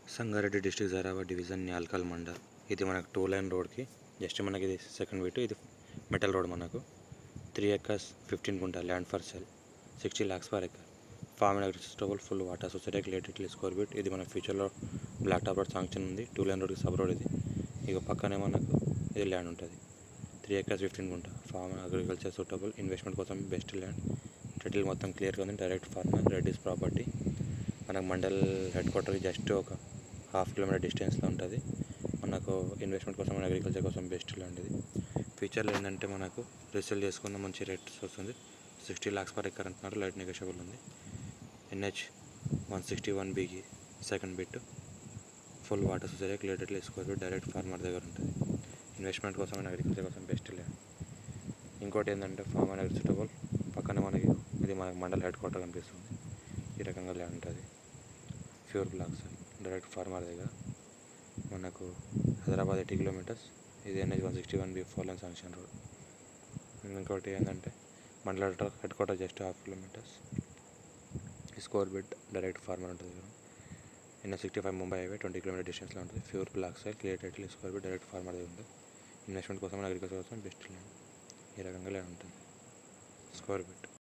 Sangareddy district Zaheerabad division Nyalkal mandal ఇది మనకు two line రోడ్కి జస్ట్ మనకి ఇది సెకండ్ బిట్ ఇది మెటల్ రోడ్ మనకు three acres fifteen gunta land for sale sixty lakhs per acre farm and agriculturable full water society related score bit ఇది మన ఫ్యూచర్లో బ్లాక్ టాప్ రోడ్ శాంక్షన్ ఉంది టూ లైన్ రోడ్కి సబ్ రోడ్ ఇది ఇక పక్కనే మనకు ఇది ల్యాండ్ ఉంటుంది three acres fifteen gunta farm and agriculture suitable investment కోసం బెస్ట్ ల్యాండ్ టైటిల్ మొత్తం క్లియర్గా ఉంది డైరెక్ట్ ఫార్మర్ రెడ్డిస్ ప్రాపర్టీ మనకు మండల్ హెడ్ క్వార్టర్కి జస్ట్ ఒక హాఫ్ కిలోమీటర్ డిస్టెన్స్లో ఉంటుంది మనకు ఇన్వెస్ట్మెంట్ కోసం మన అగ్రికల్చర్ కోసం బెస్ట్ లాంటిది ఫ్యూచర్లో ఏంటంటే మనకు రిసెల్ చేసుకున్న మంచి రేట్స్ వస్తుంది సిక్స్టీ ల్యాక్స్ పర్ ఎకర్ అంటున్నారు లైట్ నెగోషియబుల్ ఉంది ఎన్హెచ్ వన్ సిక్స్టీ వన్ బీకి second bit full water society clear score direct farmer దగ్గర ఉంటుంది ఇన్వెస్ట్మెంట్ కోసం అండ్ అగ్రికల్చర్ కోసం బెస్ట్ ల్యాండ్ ఇంకోటి ఏంటంటే ఫార్మ్ అండ్ అగ్రికల్చరబుల్ పక్కన మనకి ఇది మనకి మండల్ హెడ్ క్వార్టర్ కనిపిస్తుంది ఈ రకంగా ల్యాండ్ ఉంటుంది ప్యూర్ బ్లాక్స్ డైరెక్ట్ ఫార్మర్ దగ్గర మనకు హైదరాబాద్ ఎయిటీ కిలోమీటర్స్ ఇది NH one sixty one B four line sanction road ఇంకోటి ఏంటంటే మండల headquarter just half kilometres ఈ స్కోర్ బిట్ డైరెక్ట్ ఫార్మర్ ఉంటుంది దగ్గర NH sixty five Mumbai highway twenty kilometre డిస్టెన్స్లో ఉంటుంది pure black side clear title score bit direct farmer దగ్గర ఉంటుంది ఇన్వెస్ట్మెంట్ కోసం అగ్రికల్చర్ కోసం బెస్ట్ ల్యాండ్ ఈ రకంగా ల్యాండ్ ఉంటుంది స్కోర్ బిట్